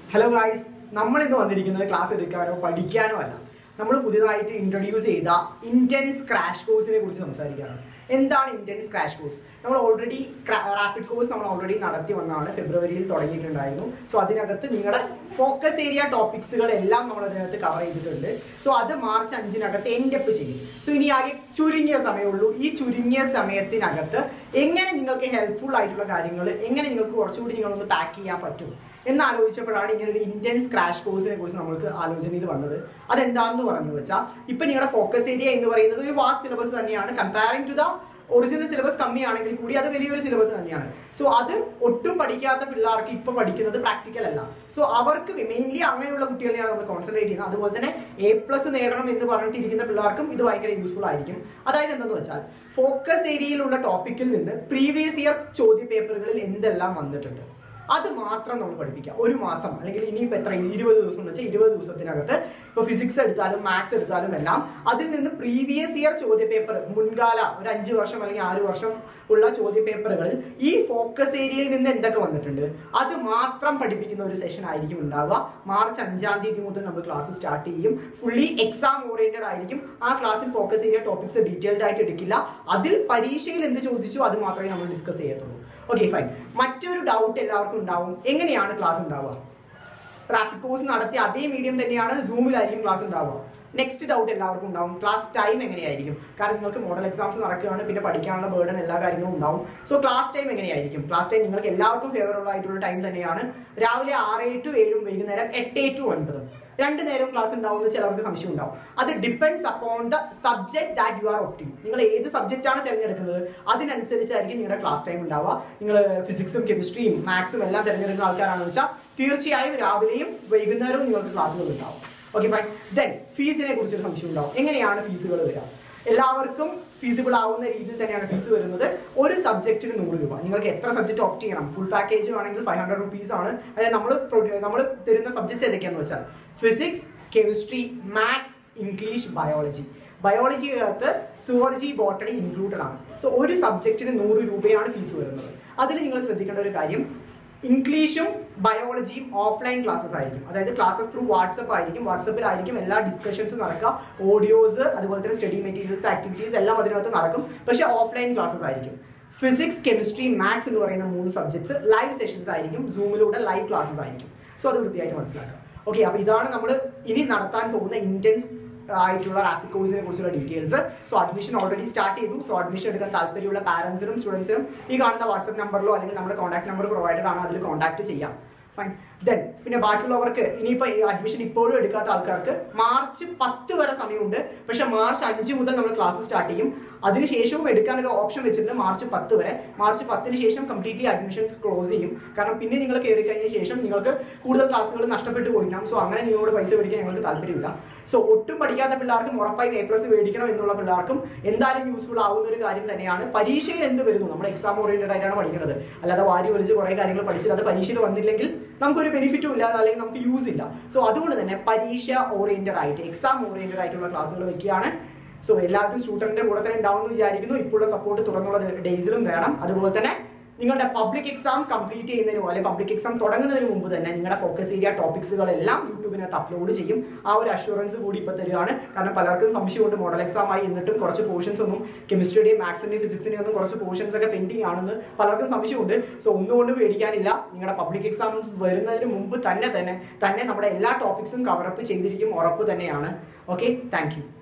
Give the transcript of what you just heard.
hello guys നമ്മൾ ഇന്ന് വന്നിരിക്കുന്നത് ക്ലാസ് എടുക്കാനോ പഠിക്കാനോ അല്ല നമ്മൾ പുതിയതായിട്ട് ഇൻട്രൊഡ്യൂസ് ചെയ്ത ഇന്റൻസ് ക്രാഷ് കോഴ്സിനെ കുറിച്ച് സംസാരിക്കാനാണ് എന്താണ് ഇന്റൻസ് ക്രാഷ് കോഴ്സ് നമ്മൾ ഓൾറെഡി റാപ്പിഡ് കോഴ്സ് നമ്മൾ ഓൾറെഡി നടത്തി വന്നതാണ് ഫെബ്രുവരിയിൽ തുടങ്ങിയിട്ടുണ്ടായിരുന്നു സോ അതിനകത്ത് നിങ്ങളുടെ ഫോക്കസ് ഏരിയ ടോപ്പിക്സുകളെല്ലാം നമ്മൾ അതിനകത്ത് കവർ ചെയ്തിട്ടുണ്ട് സോ അത് മാർച്ച് അഞ്ചിനകത്ത് എൻഡ് അപ്പ് ചെയ്യും സോ ഇനി ആകെ ചുരുങ്ങിയ സമയമുള്ളൂ ഈ ചുരുങ്ങിയ സമയത്തിനകത്ത് എങ്ങനെ നിങ്ങൾക്ക് ഹെൽപ്ഫുൾ ആയിട്ടുള്ള കാര്യങ്ങൾ എങ്ങനെ നിങ്ങൾക്ക് കുറച്ചുകൂടി നിങ്ങളൊന്ന് പാക്ക് ചെയ്യാൻ പറ്റും എന്ന് ആലോചിച്ചപ്പോഴാണ് ഇങ്ങനെ ഒരു ഇന്റൻസ് ക്രാഷ് കോഴ്സിനെ കുറിച്ച് നമ്മൾക്ക് ആലോചനയിൽ വന്നത് അതെന്താണെന്ന് പറഞ്ഞു വെച്ചാൽ ഇപ്പൊ നിങ്ങളുടെ ഫോക്കസ് ഏരിയ എന്ന് പറയുന്നത് ഒരു വാസ്റ്റ് സിലബസ് തന്നെയാണ് comparing to the original syllabus കമ്മിയാണെങ്കിൽ കൂടി അത് വലിയൊരു സിലബസ് തന്നെയാണ് സോ അത് ഒട്ടും പഠിക്കാത്ത പിള്ളേർക്ക് ഇപ്പൊ പഠിക്കുന്നത് പ്രാക്ടിക്കൽ അല്ല സോ അവർക്ക് മെയിൻലി അങ്ങനെയുള്ള കുട്ടികളെയാണ് നമ്മൾ കോൺസെൻട്രേറ്റ് ചെയ്യുന്നത് അതുപോലെ തന്നെ എ പ്ലസ് നേടണം എന്ന് പറഞ്ഞിട്ടിരിക്കുന്ന പിള്ളേർക്കും ഇത് ഭയങ്കര യൂസ്ഫുൾ ആയിരിക്കും അതായത് എന്തെന്ന് വെച്ചാൽ ഫോക്കസ് ഏരിയയിലുള്ള ടോപ്പിക്കിൽ നിന്ന് പ്രീവിയസ് ഇയർ ചോദ്യ പേപ്പറുകളിൽ എന്തെല്ലാം വന്നിട്ടുണ്ട് അത് മാത്രം നമ്മൾ പഠിപ്പിക്കുക ഒരു മാസം അല്ലെങ്കിൽ ഇനിയിപ്പോൾ എത്ര ഇരുപത് ദിവസം എന്ന് വെച്ചാൽ ഇരുപത് ദിവസത്തിനകത്ത് ഇപ്പോൾ ഫിസിക്സ് എടുത്താലും മാത്സ് എടുത്താലും എല്ലാം അതിൽ നിന്ന് പ്രീവിയസ് ഇയർ ചോദ്യ പേപ്പർ മുൻകാല ഒരു അഞ്ച് വർഷം അല്ലെങ്കിൽ ആറ് വർഷം ഉള്ള ചോദ്യ പേപ്പറുകളിൽ ഈ ഫോക്കസ് ഏരിയയിൽ നിന്ന് എന്തൊക്കെ വന്നിട്ടുണ്ട് അത് മാത്രം പഠിപ്പിക്കുന്ന ഒരു സെഷൻ ആയിരിക്കും ഉണ്ടാവുക മാർച്ച് അഞ്ചാം തീയതി മുതൽ നമ്മൾ ക്ലാസ് സ്റ്റാർട്ട് ചെയ്യും ഫുള്ളി എക്സാം ഓറിയന്റഡ് ആയിരിക്കും ആ ക്ലാസ്സിൽ ഫോക്കസ് ഏരിയ ടോപ്പിക്സ് ഡീറ്റെയിൽഡ് ആയിട്ട് എടുക്കില്ല അതിൽ പരീക്ഷയിൽ എന്ത് ചോദിച്ചു അത് മാത്രമേ നമ്മൾ ഡിസ്കസ് ചെയ്യത്തുള്ളൂ ഓക്കെ ഫൈൻ മറ്റൊരു ഡൗട്ട് എല്ലാവർക്കും ഉണ്ടാവും എങ്ങനെയാണ് ക്ലാസ് ഉണ്ടാവുക റാപ്പിഡ് കോഴ്സ് നടത്തിയ അതേ മീഡിയം തന്നെയാണ് സൂമിലായിരിക്കും ക്ലാസ് ഉണ്ടാവുക നെക്സ്റ്റ് ഡൗട്ട് എല്ലാവർക്കും ഉണ്ടാവും ക്ലാസ് ടൈം എങ്ങനെയായിരിക്കും കാരണം നിങ്ങൾക്ക് മോഡൽ എക്സാംസ് നടക്കുകയാണ് പിന്നെ പഠിക്കാനുള്ള ബേർഡൻ എല്ലാ കാര്യങ്ങളും ഉണ്ടാവും സോ ക്ലാസ് ടൈം എങ്ങനെയായിരിക്കും ക്ലാസ് ടൈം നിങ്ങൾക്ക് എല്ലാവർക്കും ഫേവറബിൾ ആയിട്ടുള്ള ടൈം തന്നെയാണ് രാവിലെ ആറ് ടു ഏഴും വൈകുന്നേരം എട്ട് ടു ഒൻപതും രണ്ട് നേരം ക്ലാസ് ഉണ്ടാവും ചിലർക്ക് സംശയം ഉണ്ടാവും അത് depends upon the subject that you are opting നിങ്ങൾ ഏത് സബ്ജക്റ്റ് ആണ് തിരഞ്ഞെടുക്കുന്നത് അതിനനുസരിച്ചായിരിക്കും നിങ്ങളുടെ ക്ലാസ് ടൈം ഉണ്ടാവുക നിങ്ങൾ ഫിസിക്സും കെമിസ്ട്രിയും മാത്സും എല്ലാം തിരഞ്ഞെടുക്കുന്ന ആൾക്കാരാണെന്ന് വെച്ചാൽ തീർച്ചയായും രാവിലെയും വൈകുന്നേരവും നിങ്ങൾക്ക് ക്ലാസ്സുകൾ ഉണ്ടാവും ഓക്കെ ഫൈൻ ദെൻ ഫീസിനെ കുറിച്ചൊരു സംശയം ഉണ്ടാവും എങ്ങനെയാണ് ഫീസുകൾ വരിക എല്ലാവർക്കും ഫീസിബിൾ ആവുന്ന രീതിയിൽ തന്നെയാണ് ഫീസ് വരുന്നത് ഒരു സബ്ജക്റ്റിന് നൂറ് രൂപ നിങ്ങൾക്ക് എത്ര സബ്ജക്റ്റ് ഓപ്റ്റ് ചെയ്യണം ഫുൾ പാക്കേജ് ആണെങ്കിൽ ഫൈവ് ഹൺഡ്രഡ് റുപ്പീസ് ആണ് അതായത് നമ്മൾ നമ്മൾ തരുന്ന സബ്ജക്ട്സ് ഏതൊക്കെയാണെന്ന് വെച്ചാൽ physics chemistry maths English biology ബയോളജിക്കകത്ത് സുവോളജി ബോട്ടണി ഇൻക്ലൂഡഡ് ആണ് സോ ഒരു സബ്ജക്റ്റിന് നൂറ് രൂപയാണ് ഫീസ് വരുന്നത് അതിൽ നിങ്ങൾ ശ്രദ്ധിക്കേണ്ട ഒരു കാര്യം ഇംഗ്ലീഷും ബയോളജിയും ഓഫ്ലൈൻ ക്ലാസ്സസ് ആയിരിക്കും അതായത് ക്ലാസ്സസ് ത്രൂ വാട്സപ്പ് ആയിരിക്കും വാട്സപ്പിലായിരിക്കും എല്ലാ ഡിസ്കഷൻസും നടക്കുക ഓഡിയോസ് അതുപോലെ തന്നെ സ്റ്റഡി മെറ്റീരിയൽസ് ആക്ടിവിറ്റീസ് എല്ലാം അതിനകത്ത് നടക്കും പക്ഷേ ഓഫ്ലൈൻ ക്ലാസ്സസ് ആയിരിക്കും ഫിസിക്സ് കെമിസ്ട്രി മാത്സ് എന്ന് പറയുന്ന മൂന്ന് സബ്ജക്ട്സ് ലൈവ് സെഷൻസ് ആയിരിക്കും സൂമിലൂടെ ലൈവ് ക്ലാസ്സസ് ആയിരിക്കും സോ അത് വൃത്തിയായിട്ട് മനസ്സിലാക്കുക ഓക്കെ അപ്പോൾ ഇതാണ് നമ്മൾ ഇനി നടത്താൻ പോകുന്ന ഇന്റൻസ് ആയിട്ടുള്ള റാപ്പിഡ് കോഴ്സിനെ കുറിച്ചുള്ള details so admission already start ചെയ്തു സോ അഡ്മിഷൻ എടുക്കാൻ താല്പര്യമുള്ള പാരൻസിനും സ്റ്റുഡൻസിനും ഈ കാണുന്ന വാട്സ്ആപ്പ് നമ്പറിലോ അല്ലെങ്കിൽ നമ്മുടെ കോൺടാക്ട് നമ്പർ പ്രൊവൈഡഡ് ആണ് അതിൽ കോൺടാക്ട് ചെയ്യാം ഫൈൻ ദെൻ പിന്നെ ബാക്കിയുള്ളവർക്ക് ഇനിയിപ്പോൾ ഈ അഡ്മിഷൻ ഇപ്പോഴും എടുക്കാത്ത ആൾക്കാർക്ക് മാർച്ച് പത്ത് വരെ സമയമുണ്ട് പക്ഷെ മാർച്ച് അഞ്ച് മുതൽ നമ്മൾ ക്ലാസ് സ്റ്റാർട്ട് ചെയ്യും അതിനുശേഷവും എടുക്കാൻ ഒരു ഓപ്ഷൻ വെച്ചിട്ടുണ്ട് മാർച്ച് പത്ത് വരെ മാർച്ച് പത്തിന് ശേഷം കംപ്ലീറ്റ്ലി അഡ്മിഷൻ ക്ലോസ് ചെയ്യും കാരണം പിന്നെ നിങ്ങൾ കയറി കഴിഞ്ഞ ശേഷം നിങ്ങൾക്ക് കൂടുതൽ ക്ലാസ്സുകൾ നഷ്ടപ്പെട്ടു പോയിട്ടുണ്ടാകും സോ അങ്ങനെ നിങ്ങളോട് പൈസ മേടിക്കാൻ ഞങ്ങൾക്ക് താല്പര്യമില്ല സോ ഒട്ടും പഠിക്കാത്ത പിള്ളേർക്കും ഉറപ്പായും എ പ്ലസ് മേടിക്കണം എന്നുള്ള പിള്ളേർക്കും എന്തായാലും യൂസ്ഫുൾ ആവുന്ന ഒരു കാര്യം തന്നെയാണ് പരീക്ഷയിൽ എന്ത് വരുന്നു നമ്മൾ എക്സാം ഓറിയന്റഡ് ആയിട്ടാണ് പഠിക്കുന്നത് അല്ലാതെ വാരി വലിച്ച് കുറേ കാര്യങ്ങൾ പഠിച്ചത് അത് പരീക്ഷയിൽ വന്നില്ലെങ്കിൽ നമുക്കൊരു ബെനിഫിറ്റും ഇല്ല അല്ലെങ്കിൽ നമുക്ക് യൂസ് ഇല്ല സോ അതുകൊണ്ട് തന്നെ പരീക്ഷ ഓറിയന്റഡ് ആയിട്ട് എക്സാം ഓറിയന്റഡ് ആയിട്ടുള്ള ക്ലാസ്സുകൾ വെക്കുകയാണ് സോ എല്ലാവരും സ്റ്റുഡന്റിന്റെ കൂടെ തന്നെ ഉണ്ടാവും എന്ന് വിചാരിക്കുന്നു ഇപ്പോഴുള്ള സപ്പോർട്ട് തുടർന്നുള്ള ഡേയ്സിലും വേണം അതുപോലെ തന്നെ നിങ്ങളുടെ പബ്ലിക് എക്സാം കംപ്ലീറ്റ് ചെയ്യുന്നതിനോ അല്ലെങ്കിൽ പബ്ലിക് എക്സാം തുടങ്ങുന്നതിന് മുമ്പ് തന്നെ നിങ്ങളുടെ ഫോക്കസ് ഏരിയ ടോപ്പിക്സുകളെല്ലാം യൂട്യൂബിനകത്ത് അപ്ലോഡ് ചെയ്യും ആ ഒരു അഷുറൻസ് കൂടി ഇപ്പോൾ തരികയാണ് കാരണം പലർക്കും സംശയമുണ്ട് മോഡൽ എക്സാം ആയി എന്നിട്ടും കുറച്ച് പോർഷൻസ് ഒന്നും കെമിസ്ട്രിയുടെയും മാത്സിന്റെയും ഫിസിക്സിന്റെയും ഒന്നും കുറച്ച് പോർഷൻസ് ഒക്കെ പെൻഡിങ് ആണെന്ന് പലർക്കും സംശയമുണ്ട് സോ ഒന്നുകൊണ്ടും പേടിക്കാനില്ല നിങ്ങളുടെ പബ്ലിക് എക്സാം വരുന്നതിന് മുമ്പ് തന്നെ തന്നെ തന്നെ നമ്മുടെ എല്ലാ ടോപ്പിക്സും കവറപ്പ് ചെയ്തിരിക്കും ഉറപ്പ് തന്നെയാണ് ഓക്കെ താങ്ക്